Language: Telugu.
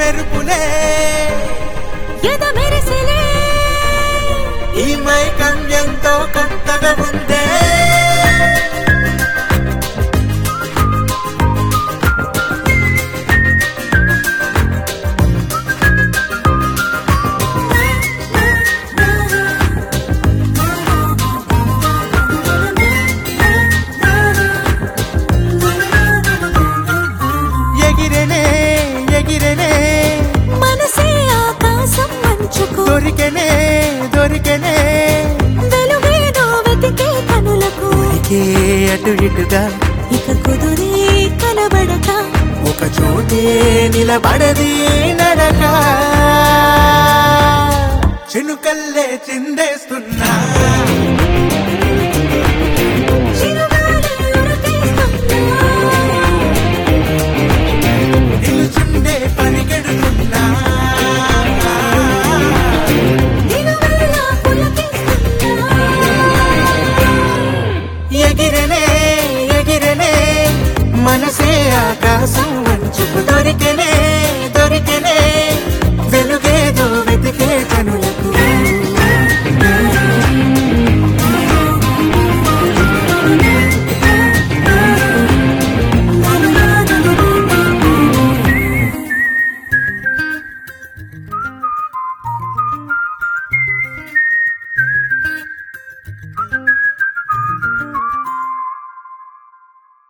మెరుపులే ఎద మెరిసెలే ఈ మైకం ఎంతో కొత్తగా ఉందే ఎగిరెనే ఎగిరెనే మనసే ఆకాశం మంచుకు దొరికెనే దొరికెనే వెలుగేదో వెతికే కనులకు ఉరికే అటు ఇటుగా ఇక కుదురే కనబడక ఒక చోటే నిలబడది నడక చినుకల్లే చిందేస్తున్నా చిరుగాలి ఉరకేస్తున్నా. నిలుచుండే పరిగెడుతున్నా నిలువెల్లా పులకిస్తున్నా. ఎగిరెనే ఎగిరెనే మనసే ఆకాశం వంచుకు దొరికెనే